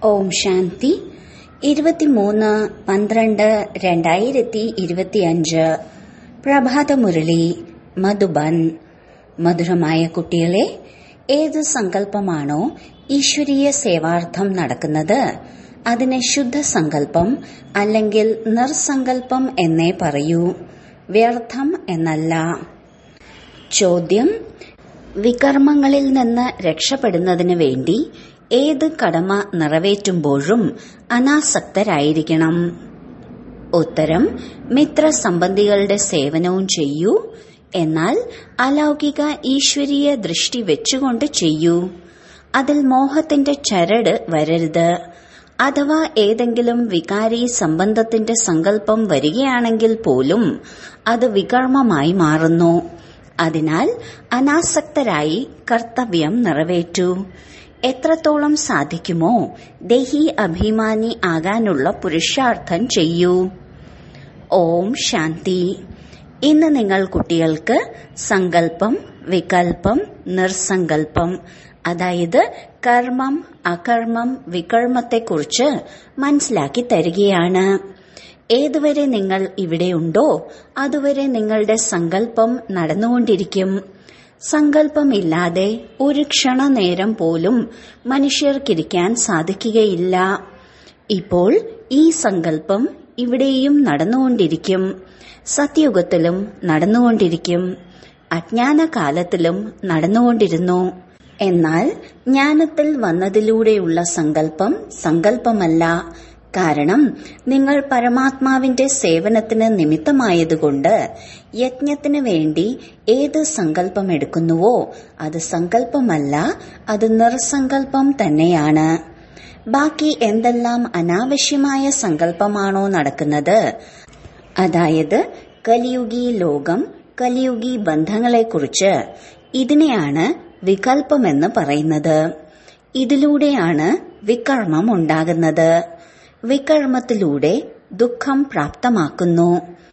ഓം ശാന്തി ഇരുപത്തിമൂന്ന് പന്ത്രണ്ട് രണ്ടായിരത്തി ഇരുപത്തിയഞ്ച് പ്രഭാതമുരളി മധുബൻ മധുരമായ കുട്ടികളെ ഏത് സങ്കല്പമാണോ ഈശ്വരീയ സേവാർത്ഥം നടക്കുന്നത് അതിനെ ശുദ്ധ സങ്കല്പം അല്ലെങ്കിൽ നിർസങ്കല്പം എന്നേ പറയൂ വ്യർത്ഥം എന്നല്ല ചോദ്യം വികർമ്മങ്ങളിൽ നിന്ന് രക്ഷപ്പെടുന്നതിന് വേണ്ടി ഏത് കടമ നിറവേറ്റുമ്പോഴും അനാസക്തരായിരിക്കണം ഉത്തരം മിത്രസംബന്ധികളുടെ സേവനവും ചെയ്യൂ എന്നാൽ അലൗകിക ഈശ്വരീയ ദൃഷ്ടി വെച്ചുകൊണ്ട് ചെയ്യൂ അതിൽ മോഹത്തിന്റെ ചരട് വരരുത് അഥവാ ഏതെങ്കിലും വികാരി സംബന്ധത്തിന്റെ സങ്കല്പം വരികയാണെങ്കിൽ പോലും അത് വികർമ്മമായി മാറുന്നു അതിനാൽ അനാസക്തരായി കർത്തവ്യം നിറവേറ്റൂ എത്രത്തോളം സാധിക്കുമോ ദേഹി അഭിമാനി ആകാനുള്ള പുരുഷാർത്ഥം ചെയ്യൂ ഓം ശാന്തി ഇന്ന് നിങ്ങൾ കുട്ടികൾക്ക് സങ്കല്പം വികൽപ്പം നിർസങ്കല്പം അതായത് കർമ്മം അകർമ്മം വികർമ്മത്തെക്കുറിച്ച് മനസ്സിലാക്കി തരികയാണ് ഏതുവരെ നിങ്ങൾ ഇവിടെയുണ്ടോ അതുവരെ നിങ്ങളുടെ സങ്കല്പം നടന്നുകൊണ്ടിരിക്കും സങ്കല്പമില്ലാതെ ഒരു ക്ഷണനേരം പോലും മനുഷ്യർക്കിരിക്കാൻ സാധിക്കുകയില്ല ഇപ്പോൾ ഈ സങ്കല്പം ഇവിടെയും നടന്നുകൊണ്ടിരിക്കും സത്യയുഗത്തിലും നടന്നുകൊണ്ടിരിക്കും അജ്ഞാനകാലത്തിലും നടന്നുകൊണ്ടിരുന്നു എന്നാൽ ജ്ഞാനത്തിൽ വന്നതിലൂടെയുള്ള സങ്കല്പം സങ്കല്പമല്ല കാരണം നിങ്ങൾ പരമാത്മാവിന്റെ സേവനത്തിന് നിമിത്തമായതുകൊണ്ട് യജ്ഞത്തിന് വേണ്ടി ഏത് സങ്കല്പം എടുക്കുന്നുവോ അത് സങ്കല്പമല്ല അത് നിർസങ്കല്പം തന്നെയാണ് ബാക്കി എന്തെല്ലാം അനാവശ്യമായ സങ്കല്പമാണോ നടക്കുന്നത് അതായത് കലിയുഗി ലോകം കലിയുഗി ബന്ധങ്ങളെക്കുറിച്ച് ഇതിനെയാണ് വികല്പമെന്ന് പറയുന്നത് ഇതിലൂടെയാണ് വികർമ്മം ഉണ്ടാകുന്നത് വികർമ്മത്തിലൂടെ ദുഃഖം പ്രാപ്തമാക്കുന്നു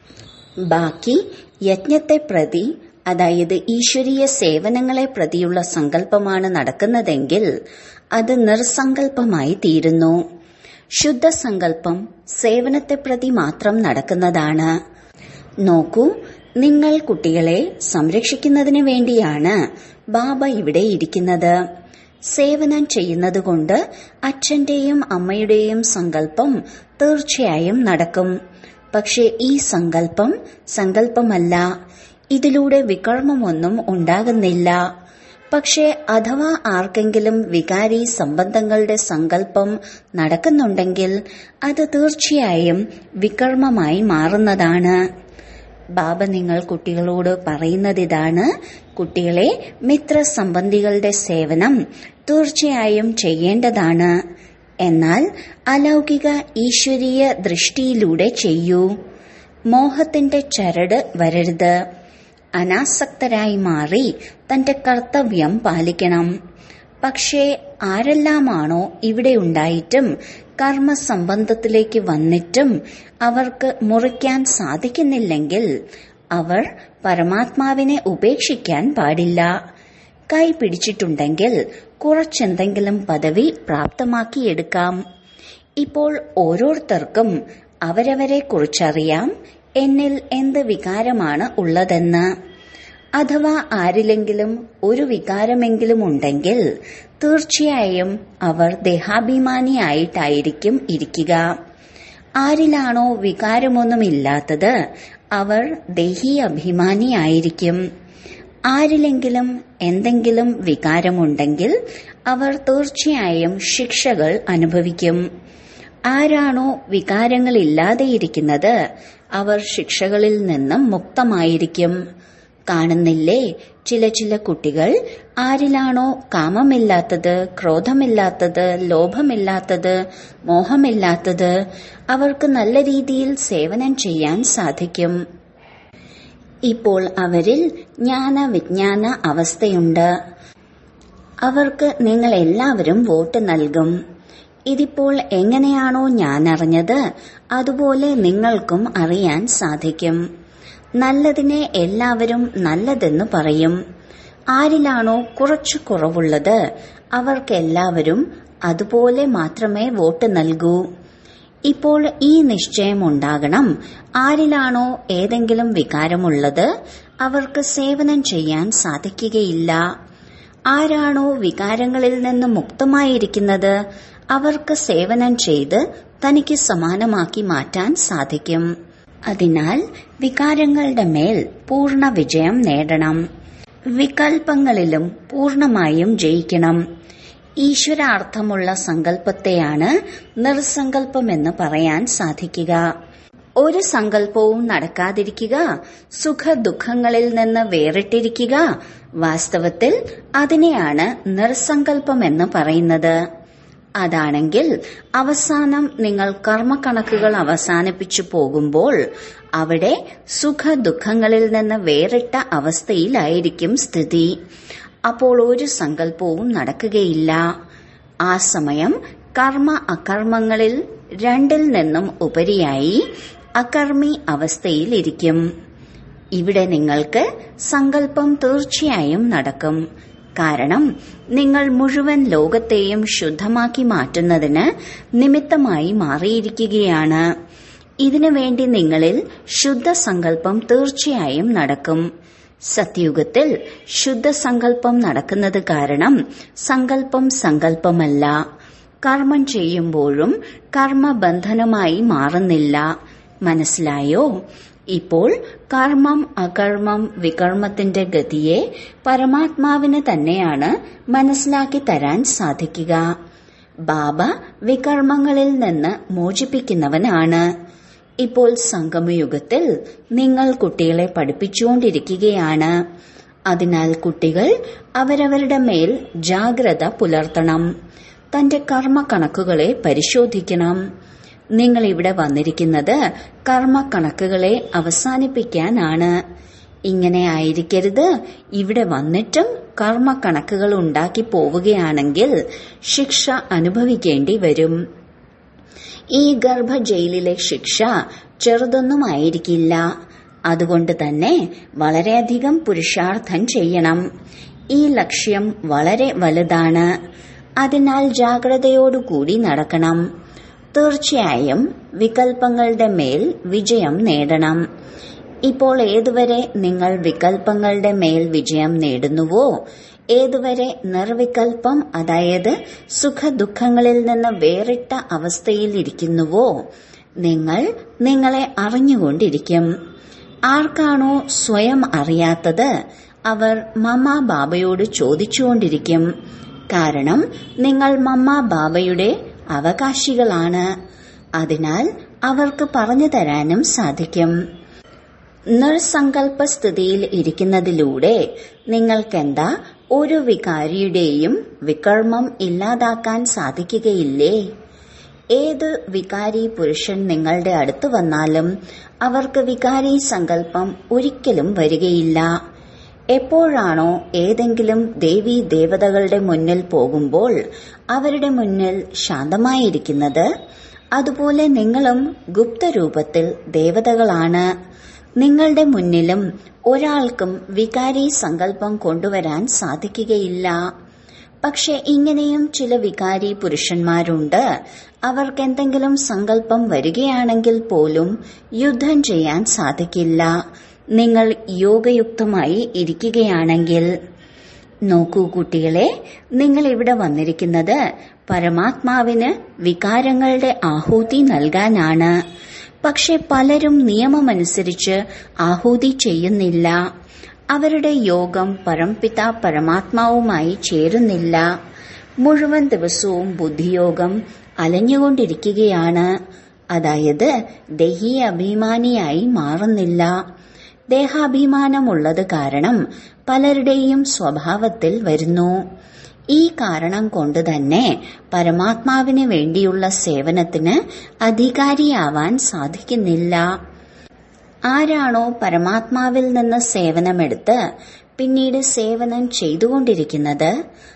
ബാക്കി യജ്ഞത്തെ പ്രതി അതായത് ഈശ്വരീയ സേവനങ്ങളെ പ്രതിയുള്ള സങ്കല്പമാണ് നടക്കുന്നതെങ്കിൽ അത് നിർസങ്കല്പമായി തീരുന്നു ശുദ്ധസങ്കല്പം സേവനത്തെ പ്രതി മാത്രം നടക്കുന്നതാണ് നോക്കൂ നിങ്ങൾ കുട്ടികളെ സംരക്ഷിക്കുന്നതിന് വേണ്ടിയാണ് ബാബ ഇവിടെ ഇരിക്കുന്നത് സേവനം ചെയ്യുന്നതുകൊണ്ട് അച്ഛന്റെയും അമ്മയുടെയും സങ്കല്പം തീർച്ചയായും നടക്കും പക്ഷെ ഈ സങ്കല്പം സങ്കല്പമല്ല ഇതിലൂടെ വികർമ്മമൊന്നും ഉണ്ടാകുന്നില്ല പക്ഷെ അഥവാ ആർക്കെങ്കിലും വികാരി സംബന്ധങ്ങളുടെ സങ്കല്പം നടക്കുന്നുണ്ടെങ്കിൽ അത് തീർച്ചയായും വികർമ്മമായി മാറുന്നതാണ് ബാബ നിങ്ങൾ കുട്ടികളോട് പറയുന്നതിതാണ് കുട്ടികളെ മിത്രസംബന്ധികളുടെ സേവനം തീർച്ചയായും ചെയ്യേണ്ടതാണ് എന്നാൽ അലൗകിക ഈശ്വരീയ ദൃഷ്ടിയിലൂടെ ചെയ്യൂ മോഹത്തിന്റെ ചരട് വരരുത് അനാസക്തരായി മാറി തന്റെ കർത്തവ്യം പാലിക്കണം പക്ഷേ ആരെല്ലാമാണോ ഇവിടെ ഉണ്ടായിട്ടും കർമ്മസംബന്ധത്തിലേക്ക് വന്നിട്ടും അവർക്ക് മുറിക്കാൻ സാധിക്കുന്നില്ലെങ്കിൽ അവർ പരമാത്മാവിനെ ഉപേക്ഷിക്കാൻ പാടില്ല കൈ പിടിച്ചിട്ടുണ്ടെങ്കിൽ കുറച്ചെന്തെങ്കിലും പദവി പ്രാപ്തമാക്കിയെടുക്കാം ഇപ്പോൾ ഓരോരുത്തർക്കും അവരവരെ കുറിച്ചറിയാം എന്നിൽ എന്ത് വികാരമാണ് ഉള്ളതെന്ന് അഥവാ ആരിലെങ്കിലും ഒരു വികാരമെങ്കിലും ഉണ്ടെങ്കിൽ തീർച്ചയായും അവർ ദേഹാഭിമാനിയായിട്ടായിരിക്കും ഇരിക്കുക ആരിലാണോ വികാരമൊന്നുമില്ലാത്തത് അവർ ദേഹി അഭിമാനിയായിരിക്കും ആരിലെങ്കിലും എന്തെങ്കിലും വികാരമുണ്ടെങ്കിൽ അവർ തീർച്ചയായും ശിക്ഷകൾ അനുഭവിക്കും ആരാണോ വികാരങ്ങളില്ലാതെയിരിക്കുന്നത് അവർ ശിക്ഷകളിൽ നിന്നും മുക്തമായിരിക്കും കാണുന്നില്ലേ ചില ചില കുട്ടികൾ ആരിലാണോ കാമമില്ലാത്തത് ക്രോധമില്ലാത്തത് ലോഭമില്ലാത്തത് മോഹമില്ലാത്തത് അവർക്ക് നല്ല രീതിയിൽ സേവനം ചെയ്യാൻ സാധിക്കും ഇപ്പോൾ അവരിൽ ജ്ഞാന വിജ്ഞാന അവസ്ഥയുണ്ട് അവർക്ക് നിങ്ങൾ എല്ലാവരും വോട്ട് നൽകും ഇതിപ്പോൾ എങ്ങനെയാണോ ഞാൻ അറിഞ്ഞത് അതുപോലെ നിങ്ങൾക്കും അറിയാൻ സാധിക്കും നല്ലതിനെ എല്ലാവരും നല്ലതെന്ന് പറയും ആരിലാണോ കുറച്ചു കുറവുള്ളത് അവർക്കെല്ലാവരും അതുപോലെ മാത്രമേ വോട്ട് നൽകൂ ഇപ്പോൾ ഈ നിശ്ചയം ഉണ്ടാകണം ആരിലാണോ ഏതെങ്കിലും വികാരമുള്ളത് അവർക്ക് സേവനം ചെയ്യാൻ സാധിക്കുകയില്ല ആരാണോ വികാരങ്ങളിൽ നിന്ന് മുക്തമായിരിക്കുന്നത് അവർക്ക് സേവനം ചെയ്ത് തനിക്ക് സമാനമാക്കി മാറ്റാൻ സാധിക്കും അതിനാൽ വികാരങ്ങളുടെ മേൽ പൂർണ്ണ വിജയം നേടണം വികൽപ്പങ്ങളിലും പൂർണമായും ജയിക്കണം ഈശ്വരാർത്ഥമുള്ള സങ്കല്പത്തെയാണ് നിർസങ്കല്പമെന്ന് പറയാൻ സാധിക്കുക ഒരു സങ്കല്പവും നടക്കാതിരിക്കുക സുഖ ദുഃഖങ്ങളിൽ നിന്ന് വേറിട്ടിരിക്കുക വാസ്തവത്തിൽ അതിനെയാണ് നിർസങ്കല്പമെന്ന് പറയുന്നത് അതാണെങ്കിൽ അവസാനം നിങ്ങൾ കർമ്മക്കണക്കുകൾ അവസാനിപ്പിച്ചു പോകുമ്പോൾ അവിടെ സുഖ ദുഃഖങ്ങളിൽ നിന്ന് വേറിട്ട അവസ്ഥയിലായിരിക്കും സ്ഥിതി അപ്പോൾ ഒരു സങ്കല്പവും നടക്കുകയില്ല ആ സമയം കർമ്മ അകർമ്മങ്ങളിൽ രണ്ടിൽ നിന്നും ഉപരിയായി അകർമ്മി അവസ്ഥയിലിരിക്കും ഇവിടെ നിങ്ങൾക്ക് സങ്കല്പം തീർച്ചയായും നടക്കും കാരണം നിങ്ങൾ മുഴുവൻ ലോകത്തെയും ശുദ്ധമാക്കി മാറ്റുന്നതിന് നിമിത്തമായി മാറിയിരിക്കുകയാണ് ഇതിനു വേണ്ടി നിങ്ങളിൽ ശുദ്ധസങ്കല്പം തീർച്ചയായും നടക്കും സത്യുഗത്തിൽ ശുദ്ധസങ്കല്പം നടക്കുന്നത് കാരണം സങ്കല്പം സങ്കല്പമല്ല കർമ്മം ചെയ്യുമ്പോഴും കർമ്മബന്ധനമായി മാറുന്നില്ല മനസ്സിലായോ ഇപ്പോൾ കർമ്മം അകർമ്മം വികർമ്മത്തിന്റെ ഗതിയെ പരമാത്മാവിന് തന്നെയാണ് മനസ്സിലാക്കി തരാൻ സാധിക്കുക ബാബ വികർമ്മങ്ങളിൽ നിന്ന് മോചിപ്പിക്കുന്നവനാണ് ഇപ്പോൾ സംഗമയുഗത്തിൽ നിങ്ങൾ കുട്ടികളെ പഠിപ്പിച്ചുകൊണ്ടിരിക്കുകയാണ് അതിനാൽ കുട്ടികൾ അവരവരുടെ മേൽ ജാഗ്രത പുലർത്തണം തന്റെ കർമ്മക്കണക്കുകളെ പരിശോധിക്കണം നിങ്ങൾ ഇവിടെ വന്നിരിക്കുന്നത് കർമ്മക്കണക്കുകളെ അവസാനിപ്പിക്കാനാണ് ഇങ്ങനെ ആയിരിക്കരുത് ഇവിടെ വന്നിട്ടും കർമ്മക്കണക്കുകൾ ഉണ്ടാക്കി പോവുകയാണെങ്കിൽ ശിക്ഷ അനുഭവിക്കേണ്ടി വരും ഈ ഗർഭ ജയിലിലെ ശിക്ഷ ചെറുതൊന്നും ആയിരിക്കില്ല അതുകൊണ്ട് തന്നെ വളരെയധികം പുരുഷാർത്ഥം ചെയ്യണം ഈ ലക്ഷ്യം വളരെ വലുതാണ് അതിനാൽ ജാഗ്രതയോടുകൂടി നടക്കണം തീർച്ചയായും വികൽപ്പങ്ങളുടെ മേൽ വിജയം നേടണം ഇപ്പോൾ ഏതുവരെ നിങ്ങൾ വികൽപ്പങ്ങളുടെ മേൽ വിജയം നേടുന്നുവോ ഏതുവരെ നിർവികൽപ്പം അതായത് സുഖദുഃഖങ്ങളിൽ നിന്ന് വേറിട്ട അവസ്ഥയിൽ ഇരിക്കുന്നുവോ നിങ്ങൾ നിങ്ങളെ അറിഞ്ഞുകൊണ്ടിരിക്കും ആർക്കാണോ സ്വയം അറിയാത്തത് അവർ മമ്മ ബാബയോട് ചോദിച്ചുകൊണ്ടിരിക്കും കാരണം നിങ്ങൾ മമ്മ ബാബയുടെ അവകാശികളാണ് അതിനാൽ അവർക്ക് പറഞ്ഞു തരാനും സാധിക്കും നിർസങ്കല്പ സ്ഥിതിയിൽ ഇരിക്കുന്നതിലൂടെ നിങ്ങൾക്കെന്താ ഒരു വികാരിയുടെയും വികർമ്മം ഇല്ലാതാക്കാൻ സാധിക്കുകയില്ലേ ഏത് വികാരി പുരുഷൻ നിങ്ങളുടെ അടുത്ത് വന്നാലും അവർക്ക് വികാരി സങ്കല്പം ഒരിക്കലും വരികയില്ല എപ്പോഴാണോ ഏതെങ്കിലും ദേവി ദേവതകളുടെ മുന്നിൽ പോകുമ്പോൾ അവരുടെ മുന്നിൽ ശാന്തമായിരിക്കുന്നത് അതുപോലെ നിങ്ങളും ഗുപ്തരൂപത്തിൽ ദേവതകളാണ് നിങ്ങളുടെ മുന്നിലും ഒരാൾക്കും വികാരി സങ്കല്പം കൊണ്ടുവരാൻ സാധിക്കുകയില്ല പക്ഷെ ഇങ്ങനെയും ചില വികാരി പുരുഷന്മാരുണ്ട് അവർക്ക് എന്തെങ്കിലും സങ്കല്പം വരികയാണെങ്കിൽ പോലും യുദ്ധം ചെയ്യാൻ സാധിക്കില്ല നിങ്ങൾ യോഗയുക്തമായി ഇരിക്കുകയാണെങ്കിൽ നോക്കൂ കുട്ടികളെ നിങ്ങൾ ഇവിടെ വന്നിരിക്കുന്നത് പരമാത്മാവിന് വികാരങ്ങളുടെ ആഹൂതി നൽകാനാണ് പക്ഷെ പലരും നിയമമനുസരിച്ച് ആഹൂതി ചെയ്യുന്നില്ല അവരുടെ യോഗം പരംപിത പരമാത്മാവുമായി ചേരുന്നില്ല മുഴുവൻ ദിവസവും ബുദ്ധിയോഗം അലഞ്ഞുകൊണ്ടിരിക്കുകയാണ് അതായത് ദഹി അഭിമാനിയായി മാറുന്നില്ല ദേഹാഭിമാനമുള്ളത് കാരണം പലരുടെയും സ്വഭാവത്തിൽ വരുന്നു ഈ കാരണം കൊണ്ട് തന്നെ പരമാത്മാവിന് വേണ്ടിയുള്ള സേവനത്തിന് അധികാരിയാവാൻ സാധിക്കുന്നില്ല ആരാണോ പരമാത്മാവിൽ നിന്ന് സേവനമെടുത്ത് പിന്നീട് സേവനം ചെയ്തുകൊണ്ടിരിക്കുന്നത്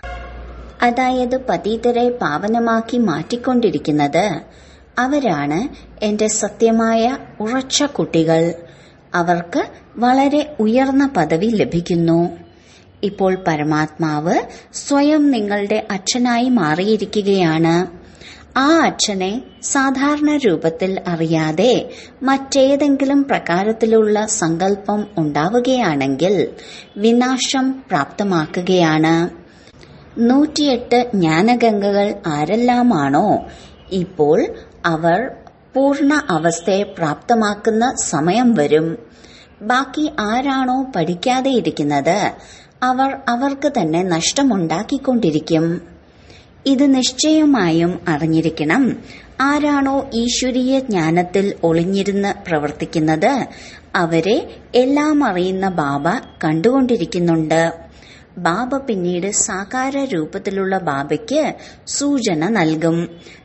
അതായത് പതീതരെ പാവനമാക്കി മാറ്റിക്കൊണ്ടിരിക്കുന്നത് അവരാണ് എന്റെ സത്യമായ ഉറച്ച കുട്ടികൾ അവർക്ക് വളരെ ഉയർന്ന പദവി ലഭിക്കുന്നു ഇപ്പോൾ പരമാത്മാവ് സ്വയം നിങ്ങളുടെ അച്ഛനായി മാറിയിരിക്കുകയാണ് ആ അച്ഛനെ സാധാരണ രൂപത്തിൽ അറിയാതെ മറ്റേതെങ്കിലും പ്രകാരത്തിലുള്ള സങ്കല്പം ഉണ്ടാവുകയാണെങ്കിൽ വിനാശം പ്രാപ്തമാക്കുകയാണ് നൂറ്റിയെട്ട് ജ്ഞാനഗംഗകൾ ആരെല്ലാമാണോ ഇപ്പോൾ അവർ പൂർണ്ണ അവസ്ഥയെ പ്രാപ്തമാക്കുന്ന സമയം വരും ബാക്കി ആരാണോ പഠിക്കാതെ ഇരിക്കുന്നത് അവർ അവർക്ക് തന്നെ നഷ്ടമുണ്ടാക്കിക്കൊണ്ടിരിക്കും ഇത് നിശ്ചയമായും അറിഞ്ഞിരിക്കണം ആരാണോ ഈശ്വരീയ ജ്ഞാനത്തിൽ ഒളിഞ്ഞിരുന്ന് പ്രവർത്തിക്കുന്നത് അവരെ എല്ലാം അറിയുന്ന ബാബ കണ്ടുകൊണ്ടിരിക്കുന്നുണ്ട് ബാബ പിന്നീട് സാകാര രൂപത്തിലുള്ള ബാബയ്ക്ക് സൂചന നൽകും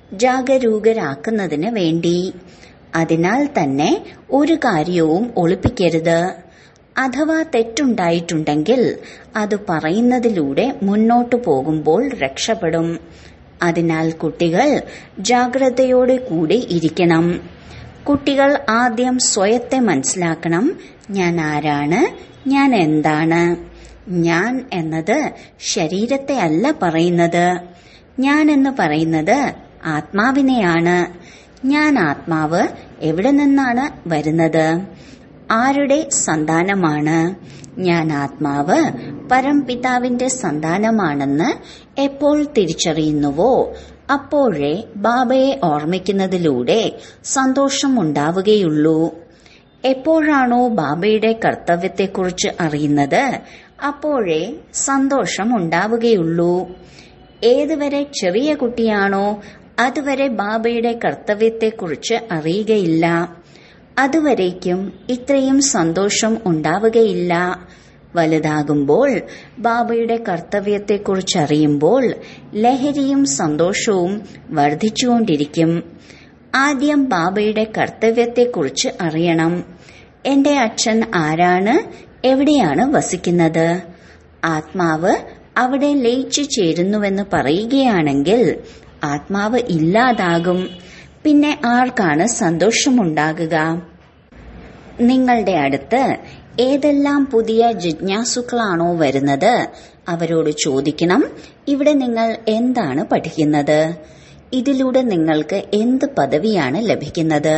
ജാഗരൂകരാക്കുന്നതിന് വേണ്ടി അതിനാൽ തന്നെ ഒരു കാര്യവും ഒളിപ്പിക്കരുത് അഥവാ തെറ്റുണ്ടായിട്ടുണ്ടെങ്കിൽ അത് പറയുന്നതിലൂടെ മുന്നോട്ടു പോകുമ്പോൾ രക്ഷപ്പെടും അതിനാൽ കുട്ടികൾ ജാഗ്രതയോടെ കൂടി ഇരിക്കണം കുട്ടികൾ ആദ്യം സ്വയത്തെ മനസ്സിലാക്കണം ഞാൻ ആരാണ് ഞാൻ എന്താണ് ഞാൻ എന്നത് ശരീരത്തെ അല്ല പറയുന്നത് ഞാൻ എന്ന് പറയുന്നത് ആത്മാവിനെയാണ് ഞാൻ ആത്മാവ് എവിടെ നിന്നാണ് വരുന്നത് ആരുടെ സന്താനമാണ് ഞാൻ ആത്മാവ് പരംപിതാവിന്റെ സന്താനമാണെന്ന് എപ്പോൾ തിരിച്ചറിയുന്നുവോ അപ്പോഴേ ബാബയെ ഓർമ്മിക്കുന്നതിലൂടെ സന്തോഷം ഉണ്ടാവുകയുള്ളൂ എപ്പോഴാണോ ബാബയുടെ കർത്തവ്യത്തെക്കുറിച്ച് അറിയുന്നത് അപ്പോഴേ സന്തോഷം ഉണ്ടാവുകയുള്ളൂ ഏതുവരെ ചെറിയ കുട്ടിയാണോ അതുവരെ ബാബയുടെ കർത്തവ്യത്തെക്കുറിച്ച് അറിയുകയില്ല അതുവരേക്കും ഇത്രയും സന്തോഷം ഉണ്ടാവുകയില്ല വലുതാകുമ്പോൾ ബാബയുടെ കർത്തവ്യത്തെക്കുറിച്ച് അറിയുമ്പോൾ ലഹരിയും സന്തോഷവും വർദ്ധിച്ചുകൊണ്ടിരിക്കും ആദ്യം ബാബയുടെ കർത്തവ്യത്തെക്കുറിച്ച് അറിയണം എന്റെ അച്ഛൻ ആരാണ് എവിടെയാണ് വസിക്കുന്നത് ആത്മാവ് അവിടെ ലയിച്ചു ചേരുന്നുവെന്ന് പറയുകയാണെങ്കിൽ ആത്മാവ് ഇല്ലാതാകും പിന്നെ ആർക്കാണ് സന്തോഷമുണ്ടാകുക നിങ്ങളുടെ അടുത്ത് ഏതെല്ലാം പുതിയ ജിജ്ഞാസുക്കളാണോ വരുന്നത് അവരോട് ചോദിക്കണം ഇവിടെ നിങ്ങൾ എന്താണ് പഠിക്കുന്നത് ഇതിലൂടെ നിങ്ങൾക്ക് എന്ത് പദവിയാണ് ലഭിക്കുന്നത്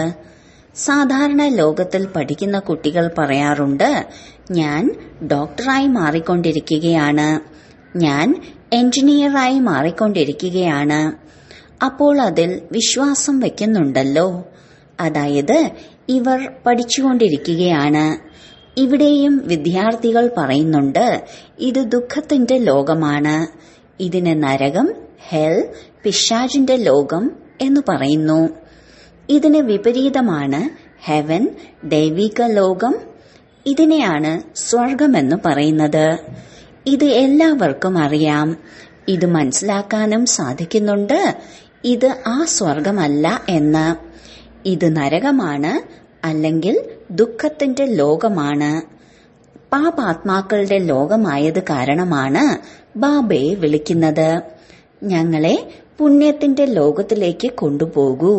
സാധാരണ ലോകത്തിൽ പഠിക്കുന്ന കുട്ടികൾ പറയാറുണ്ട് ഞാൻ ഡോക്ടറായി മാറിക്കൊണ്ടിരിക്കുകയാണ് ഞാൻ എഞ്ചിനീയറായി മാറിക്കൊണ്ടിരിക്കുകയാണ് അപ്പോൾ അതിൽ വിശ്വാസം വയ്ക്കുന്നുണ്ടല്ലോ അതായത് ഇവർ പഠിച്ചുകൊണ്ടിരിക്കുകയാണ് ഇവിടെയും വിദ്യാർത്ഥികൾ പറയുന്നുണ്ട് ഇത് ദുഃഖത്തിന്റെ ലോകമാണ് ഇതിന് നരകം ഹെൽ പിശാജിന്റെ ലോകം എന്ന് പറയുന്നു ഇതിന് വിപരീതമാണ് ഹെവൻ ദൈവിക ലോകം ഇതിനെയാണ് സ്വർഗമെന്ന് പറയുന്നത് ഇത് എല്ലാവർക്കും അറിയാം ഇത് മനസ്സിലാക്കാനും സാധിക്കുന്നുണ്ട് ഇത് ആ സ്വർഗമല്ല എന്ന് ഇത് നരകമാണ് അല്ലെങ്കിൽ ദുഃഖത്തിന്റെ ലോകമാണ് പാപാത്മാക്കളുടെ ലോകമായത് കാരണമാണ് ബാബയെ വിളിക്കുന്നത് ഞങ്ങളെ പുണ്യത്തിന്റെ ലോകത്തിലേക്ക് കൊണ്ടുപോകൂ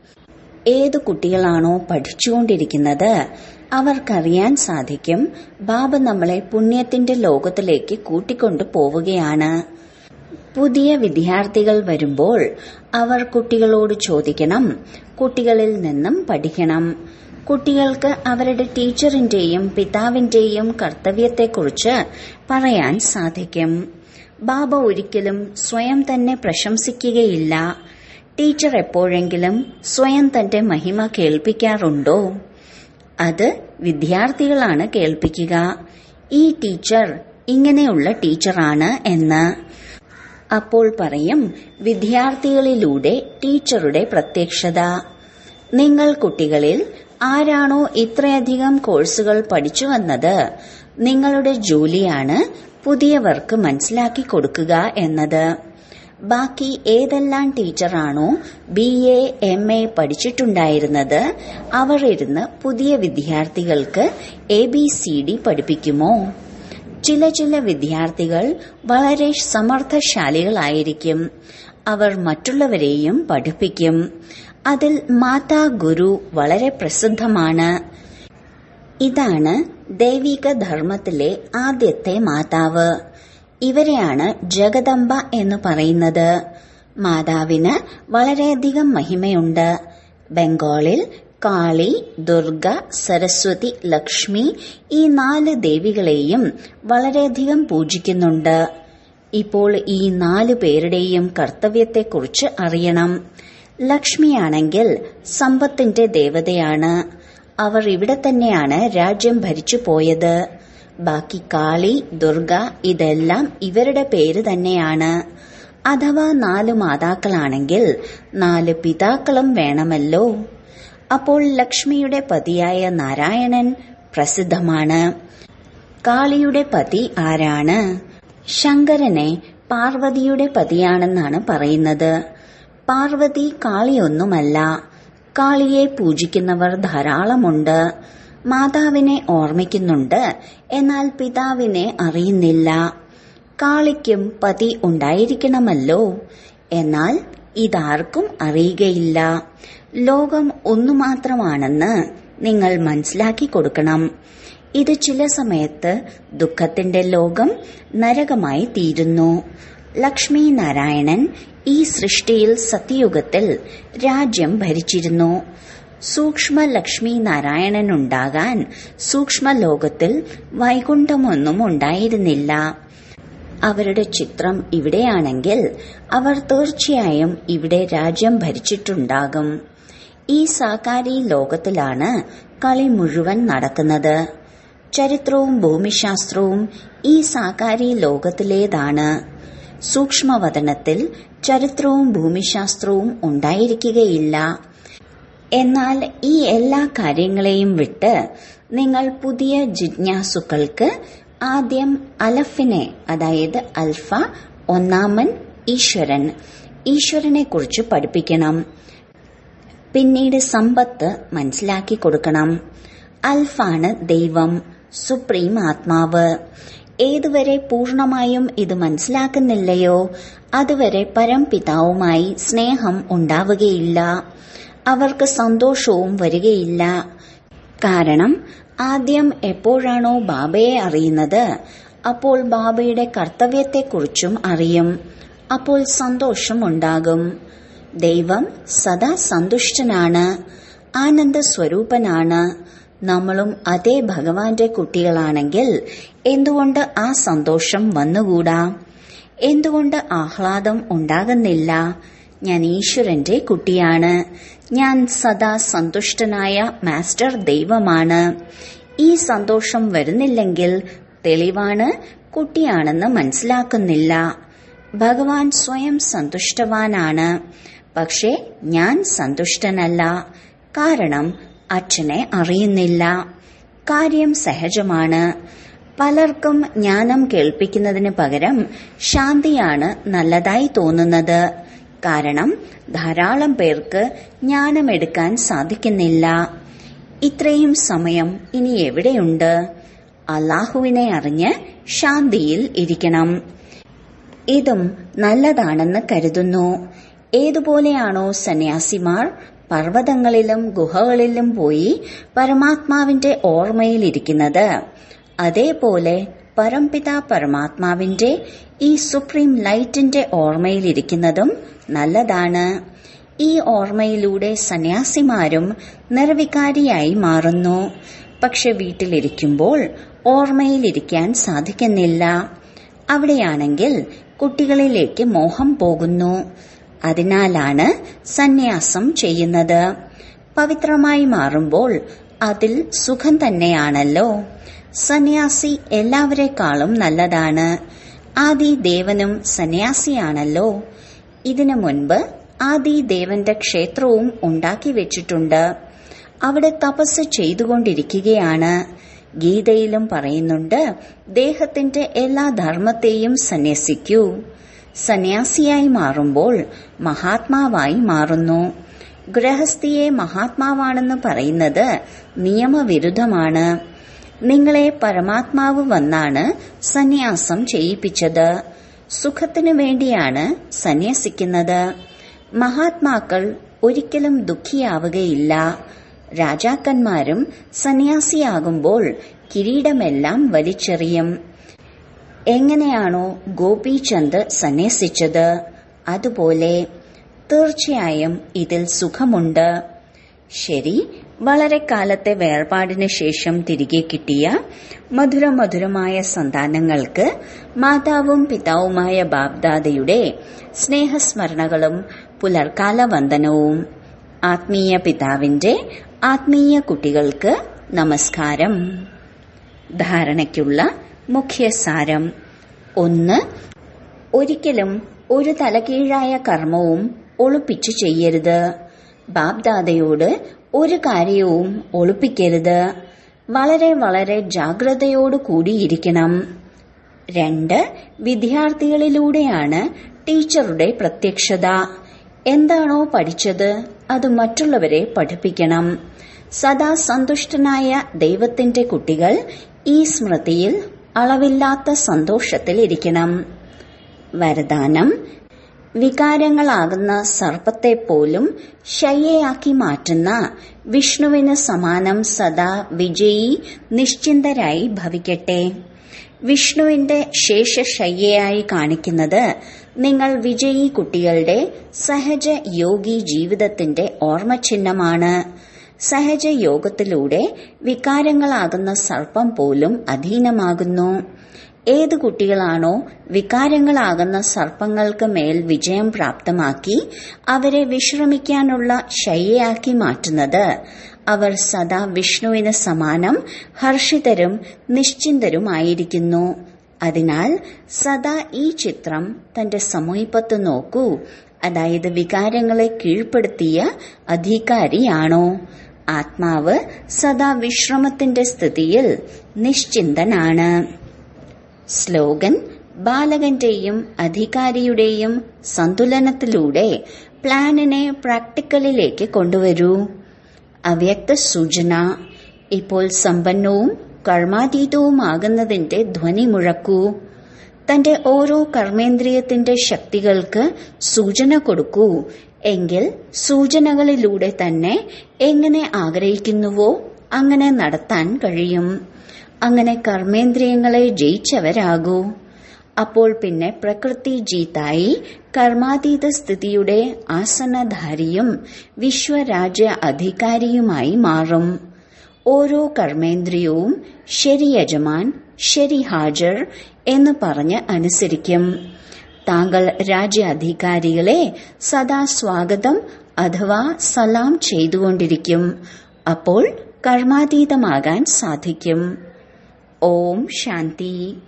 ഏതു കുട്ടികളാണോ പഠിച്ചുകൊണ്ടിരിക്കുന്നത് അവർക്കറിയാൻ സാധിക്കും ബാബ നമ്മളെ പുണ്യത്തിന്റെ ലോകത്തിലേക്ക് കൂട്ടിക്കൊണ്ടു പോവുകയാണ് പുതിയ വിദ്യാർത്ഥികൾ വരുമ്പോൾ അവർ കുട്ടികളോട് ചോദിക്കണം കുട്ടികളിൽ നിന്നും പഠിക്കണം കുട്ടികൾക്ക് അവരുടെ ടീച്ചറിന്റെയും പിതാവിന്റെയും കർത്തവ്യത്തെക്കുറിച്ച് പറയാൻ സാധിക്കും ബാബ ഒരിക്കലും സ്വയം തന്നെ പ്രശംസിക്കുകയില്ല ടീച്ചർ എപ്പോഴെങ്കിലും സ്വയം തന്റെ മഹിമ കേൾപ്പിക്കാറുണ്ടോ അത് വിദ്യാർത്ഥികളാണ് കേൾപ്പിക്കുക ഈ ടീച്ചർ ഇങ്ങനെയുള്ള ടീച്ചറാണ് എന്ന് അപ്പോൾ പറയും വിദ്യാർത്ഥികളിലൂടെ ടീച്ചറുടെ പ്രത്യക്ഷത നിങ്ങൾ കുട്ടികളിൽ ആരാണോ ഇത്രയധികം കോഴ്സുകൾ പഠിച്ചു വന്നത് നിങ്ങളുടെ ജോലിയാണ് പുതിയവർക്ക് മനസ്സിലാക്കി കൊടുക്കുക എന്നത് ബാക്കി ഏതെല്ലാം ടീച്ചറാണോ ബി എ എം എ പഠിച്ചിട്ടുണ്ടായിരുന്നത് അവർ ഇരുന്ന് പുതിയ വിദ്യാർത്ഥികൾക്ക് എ ബി സി ഡി പഠിപ്പിക്കുമോ ചില ചില വിദ്യാർത്ഥികൾ വളരെ സമർത്ഥശാലികളായിരിക്കും അവർ മറ്റുള്ളവരെയും പഠിപ്പിക്കും അതിൽ മാതാ ഗുരു വളരെ പ്രസിദ്ധമാണ് ഇതാണ് ദൈവിക ധർമ്മത്തിലെ ആദ്യത്തെ മാതാവ് ഇവരെയാണ് ജഗദംബ എന്ന് പറയുന്നത് മാതാവിന് വളരെയധികം മഹിമയുണ്ട് ബംഗാളിൽ കാളി ദുർഗ സരസ്വതി ലക്ഷ്മി ഈ നാല് ദേവികളെയും വളരെയധികം പൂജിക്കുന്നുണ്ട് ഇപ്പോൾ ഈ നാലു പേരുടെയും കർത്തവ്യത്തെക്കുറിച്ച് അറിയണം ലക്ഷ്മിയാണെങ്കിൽ സമ്പത്തിന്റെ ദേവതയാണ് അവർ ഇവിടെ തന്നെയാണ് രാജ്യം ഭരിച്ചു പോയത് ബാക്കി കാളി ദുർഗ ഇതെല്ലാം ഇവരുടെ പേര് തന്നെയാണ് അഥവാ നാല് മാതാക്കളാണെങ്കിൽ നാല് പിതാക്കളും വേണമല്ലോ അപ്പോൾ ലക്ഷ്മിയുടെ പതിയായ നാരായണൻ പ്രസിദ്ധമാണ് കാളിയുടെ പതി ആരാണ് ശങ്കരനെ പാർവതിയുടെ പതിയാണെന്നാണ് പറയുന്നത് പാർവതി കാളിയൊന്നുമല്ല കാളിയെ പൂജിക്കുന്നവർ ധാരാളമുണ്ട് മാതാവിനെ ഓർമ്മിക്കുന്നുണ്ട് എന്നാൽ പിതാവിനെ അറിയുന്നില്ല കാളിക്കും പതി ഉണ്ടായിരിക്കണമല്ലോ എന്നാൽ ഇതാർക്കും അറിയുകയില്ല ലോകം ഒന്നു മാത്രമാണെന്ന് നിങ്ങൾ മനസ്സിലാക്കി കൊടുക്കണം ഇത് ചില സമയത്ത് ദുഃഖത്തിന്റെ ലോകം നരകമായി തീരുന്നു ലക്ഷ്മി നാരായണൻ ഈ സൃഷ്ടിയിൽ സത്യയുഗത്തിൽ രാജ്യം ഭരിച്ചിരുന്നു സൂക്ഷ്മ ലക്ഷ്മി നാരായണൻ ഉണ്ടാകാൻ സൂക്ഷ്മ ലോകത്തിൽ വൈകുണ്ഠമൊന്നും ഉണ്ടായിരുന്നില്ല അവരുടെ ചിത്രം ഇവിടെയാണെങ്കിൽ അവർ തീർച്ചയായും ഇവിടെ രാജ്യം ഭരിച്ചിട്ടുണ്ടാകും ഈ സാകാരി ലോകത്തിലാണ് കളി മുഴുവൻ നടക്കുന്നത് ചരിത്രവും ഭൂമിശാസ്ത്രവും ഈ സാകാരി ലോകത്തിലേതാണ് സൂക്ഷ്മവതനത്തിൽ ചരിത്രവും ഭൂമിശാസ്ത്രവും ഉണ്ടായിരിക്കുകയില്ല എന്നാൽ ഈ എല്ലാ കാര്യങ്ങളെയും വിട്ട് നിങ്ങൾ പുതിയ ജിജ്ഞാസുക്കൾക്ക് ആദ്യം അലഫിനെ അതായത് അൽഫ ഒന്നാമൻ ഈശ്വരൻ ഈശ്വരനെ കുറിച്ച് പഠിപ്പിക്കണം പിന്നീട് സമ്പത്ത് മനസ്സിലാക്കി കൊടുക്കണം അൽഫാണ് ദൈവം സുപ്രീം ആത്മാവ് ഏതുവരെ പൂർണമായും ഇത് മനസ്സിലാക്കുന്നില്ലയോ അതുവരെ പരംപിതാവുമായി സ്നേഹം ഉണ്ടാവുകയില്ല അവർക്ക് സന്തോഷവും വരികയില്ല കാരണം ആദ്യം എപ്പോഴാണോ ബാബയെ അറിയുന്നത് അപ്പോൾ ബാബയുടെ കർത്തവ്യത്തെക്കുറിച്ചും അറിയും അപ്പോൾ സന്തോഷം ഉണ്ടാകും ദൈവം സദാ സന്തുഷ്ടനാണ് ആനന്ദ സ്വരൂപനാണ് നമ്മളും അതേ ഭഗവാന്റെ കുട്ടികളാണെങ്കിൽ എന്തുകൊണ്ട് ആ സന്തോഷം വന്നുകൂടാ എന്തുകൊണ്ട് ആഹ്ലാദം ഉണ്ടാകുന്നില്ല ഞാൻ ഈശ്വരന്റെ കുട്ടിയാണ് ഞാൻ സദാ സന്തുഷ്ടനായ മാസ്റ്റർ ദൈവമാണ് ഈ സന്തോഷം വരുന്നില്ലെങ്കിൽ തെളിവാണ് കുട്ടിയാണെന്ന് മനസ്സിലാക്കുന്നില്ല ഭഗവാൻ സ്വയം സന്തുഷ്ടവാനാണ് പക്ഷേ ഞാൻ സന്തുഷ്ടനല്ല കാരണം അച്ഛനെ അറിയുന്നില്ല കാര്യം സഹജമാണ് പലർക്കും ജ്ഞാനം കേൾപ്പിക്കുന്നതിന് പകരം ശാന്തിയാണ് നല്ലതായി തോന്നുന്നത് കാരണം ധാരാളം പേർക്ക് ജ്ഞാനമെടുക്കാൻ സാധിക്കുന്നില്ല ഇത്രയും സമയം ഇനി എവിടെയുണ്ട് അള്ളാഹുവിനെ അറിഞ്ഞ് ശാന്തിയിൽ ഇരിക്കണം ഇതും നല്ലതാണെന്ന് കരുതുന്നു ഏതുപോലെയാണോ സന്യാസിമാർ പർവ്വതങ്ങളിലും ഗുഹകളിലും പോയി പരമാത്മാവിന്റെ ഓർമ്മയിലിരിക്കുന്നത് അതേപോലെ പരംപിത പരമാത്മാവിന്റെ ഈ സുപ്രീം ലൈറ്റിന്റെ ഓർമ്മയിലിരിക്കുന്നതും നല്ലതാണ് ഈ ഓർമ്മയിലൂടെ സന്യാസിമാരും നിർവികാരിയായി മാറുന്നു പക്ഷെ വീട്ടിലിരിക്കുമ്പോൾ ഓർമ്മയിലിരിക്കാൻ സാധിക്കുന്നില്ല അവിടെയാണെങ്കിൽ കുട്ടികളിലേക്ക് മോഹം പോകുന്നു അതിനാലാണ് സന്യാസം ചെയ്യുന്നത് പവിത്രമായി മാറുമ്പോൾ അതിൽ സുഖം തന്നെയാണല്ലോ സന്യാസി എല്ലാവരെക്കാളും നല്ലതാണ് ആദി ദേവനും സന്യാസിയാണല്ലോ ഇതിനു മുൻപ് ആദി ദേവന്റെ ക്ഷേത്രവും ഉണ്ടാക്കി വെച്ചിട്ടുണ്ട് അവിടെ തപസ് ചെയ്തുകൊണ്ടിരിക്കുകയാണ് ഗീതയിലും പറയുന്നുണ്ട് ദേഹത്തിന്റെ എല്ലാ ധർമ്മത്തെയും സന്യസിക്കൂ സന്യാസിയായി മാറുമ്പോൾ മഹാത്മാവായി മാറുന്നു ഗൃഹസ്ഥിയെ മഹാത്മാവാണെന്ന് പറയുന്നത് നിയമവിരുദ്ധമാണ് നിങ്ങളെ പരമാത്മാവ് വന്നാണ് സന്യാസം ചെയ്യിപ്പിച്ചത് സുഖത്തിനു വേണ്ടിയാണ് സന്യസിക്കുന്നത് മഹാത്മാക്കൾ ഒരിക്കലും ദുഃഖിയാവുകയില്ല രാജാക്കന്മാരും സന്യാസിയാകുമ്പോൾ കിരീടമെല്ലാം വലിച്ചെറിയും എങ്ങനെയാണോ ഗോപീചന്ദ് സന്യസിച്ചത് അതുപോലെ തീർച്ചയായും ഇതിൽ സുഖമുണ്ട് ശരി വളരെ കാലത്തെ വേർപാടിന് ശേഷം തിരികെ കിട്ടിയ മധുരമധുരമായ സന്താനങ്ങൾക്ക് മാതാവും പിതാവുമായ ബാബ്ദാദയുടെ സ്നേഹസ്മരണകളും പുലർക്കാല വന്ദനവും ആത്മീയ പിതാവിന്റെ ആത്മീയ കുട്ടികൾക്ക് നമസ്കാരം ധാരണയ്ക്കുള്ള മുഖ്യസാരം ഒന്ന് ഒരിക്കലും ഒരു തലകീഴായ കർമ്മവും ഒളിപ്പിച്ചു ചെയ്യരുത് ബാബ്ദാദയോട് ഒരു കാര്യവും ഒളിപ്പിക്കരുത് വളരെ വളരെ ജാഗ്രതയോടു കൂടിയിരിക്കണം രണ്ട് വിദ്യാർത്ഥികളിലൂടെയാണ് ടീച്ചറുടെ പ്രത്യക്ഷത എന്താണോ പഠിച്ചത് അത് മറ്റുള്ളവരെ പഠിപ്പിക്കണം സദാ സന്തുഷ്ടനായ ദൈവത്തിന്റെ കുട്ടികൾ ഈ സ്മൃതിയിൽ അളവില്ലാത്ത സന്തോഷത്തിലിരിക്കണം വരദാനം വികാരങ്ങളാകുന്ന സർപ്പത്തെ പോലും ശയ്യയാക്കി മാറ്റുന്ന വിഷ്ണുവിന് സമാനം സദാ വിജയി നിശ്ചിന്തരായി ഭവിക്കട്ടെ വിഷ്ണുവിന്റെ ശേഷശയ്യയായി കാണിക്കുന്നത് നിങ്ങൾ വിജയി കുട്ടികളുടെ സഹജ യോഗി ജീവിതത്തിന്റെ ഓർമ്മചിഹ്നമാണ് സഹജ യോഗത്തിലൂടെ വികാരങ്ങളാകുന്ന സർപ്പം പോലും അധീനമാകുന്നു ഏത് കുട്ടികളാണോ വികാരങ്ങളാകുന്ന സർപ്പങ്ങൾക്ക് മേൽ വിജയം പ്രാപ്തമാക്കി അവരെ വിശ്രമിക്കാനുള്ള ശയ്യയാക്കി മാറ്റുന്നത് അവർ സദാ വിഷ്ണുവിന് സമാനം ഹർഷിതരും നിശ്ചിന്തരുമായിരിക്കുന്നു അതിനാൽ സദാ ഈ ചിത്രം തന്റെ സമീപത്ത് നോക്കൂ അതായത് വികാരങ്ങളെ കീഴ്പ്പെടുത്തിയ അധികാരിയാണോ ആത്മാവ് സദാ വിശ്രമത്തിന്റെ സ്ഥിതിയിൽ നിശ്ചിന്തനാണ് സ്ലോഗൻ ബാലകന്റെയും അധികാരിയുടെയും സന്തുലനത്തിലൂടെ പ്ലാനിനെ പ്രാക്ടിക്കലിലേക്ക് കൊണ്ടുവരൂ അവ്യക്ത സൂചന ഇപ്പോൾ സമ്പന്നവും കർമാതീതവുമാകുന്നതിന്റെ ധ്വനി മുഴക്കൂ തന്റെ ഓരോ കർമ്മേന്ദ്രിയത്തിന്റെ ശക്തികൾക്ക് സൂചന കൊടുക്കൂ എങ്കിൽ സൂചനകളിലൂടെ തന്നെ എങ്ങനെ ആഗ്രഹിക്കുന്നുവോ അങ്ങനെ നടത്താൻ കഴിയും അങ്ങനെ കർമ്മേന്ദ്രിയങ്ങളെ ജയിച്ചവരാകൂ അപ്പോൾ പിന്നെ പ്രകൃതി ജീത്തായി കർമാതീത സ്ഥിതിയുടെ ആസനധാരിയും വിശ്വരാജ്യ അധികാരിയുമായി മാറും ഓരോ കർമ്മേന്ദ്രിയവും ശരി യജമാൻ ശരി ഹാജർ എന്ന് പറഞ്ഞ് അനുസരിക്കും താങ്കൾ രാജ്യാധികാരികളെ സദാ സ്വാഗതം അഥവാ സലാം ചെയ്തുകൊണ്ടിരിക്കും അപ്പോൾ കർമാതീതമാകാൻ സാധിക്കും ഓം ശാന്തി